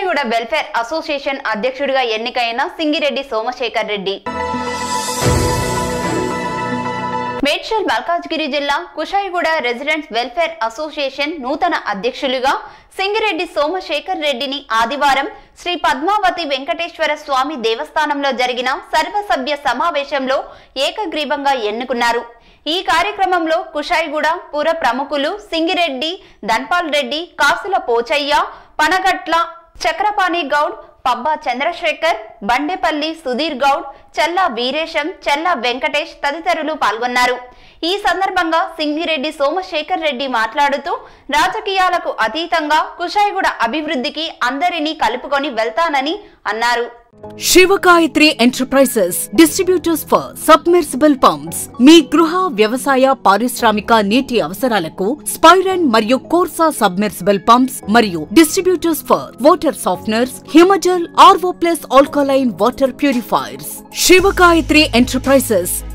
Kushaiguda welfare association అధ్యక్షుడిగా ఎన్నికైన సింగిరెడ్డి సోమశేఖర్ రెడ్డి మేడ్చల్ మల్కాజ్గిరి జిల్లా కుషాయిగూడ రెసిడెంట్స్ వెల్ఫేర్ అసోసియేషన్ నూతన అధ్యక్షులుగా సింగిరెడ్డి సోమశేఖర్ రెడ్డిని ఆదివారం శ్రీ పద్మావతి వెంకటేశ్వర స్వామి దేవస్థానంలో జరిగిన సర్వసభ్య సమావేశంలో ఏకగ్రీవంగా ఎన్నుకున్నారు ఈ కార్యక్రమంలో కుషాయిగూడ పుర ప్రముఖులు సింగిరెడ్డి ధన్పాల్ రెడ్డి కాసుల పోచయ్య పనగట్ల చక్రపాణి గౌడ్ పబ్బా చంద్రశేఖర్ బండేపల్లి సుధీర్ గౌడ్ చెల్లా వీరేశం చెల్లా వెంకటేష్ తదితరులు పాల్గొన్నారు ఈ సందర్భంగా సింగిరెడ్డి సోమశేఖర్ రెడ్డి మాట్లాడుతూ రాజకీయాలకు అతీతంగా కుషాయిగూడ అభివృద్ధికి అందరినీ కలుపుకొని వెళ్తానని అన్నారు Shivagayatri Enterprises distributors for submersible pumps మీ గృహ వ్యవసాయ పారిశ్రామిక నీటి అవసరాలకు స్పైరన్ మరియు కోర్సా సబ్మెర్సిబుల్ పంప్స్ మరియు distributors for water softeners Himajal RO plus alkaline water purifiers Shivagayatri enterprises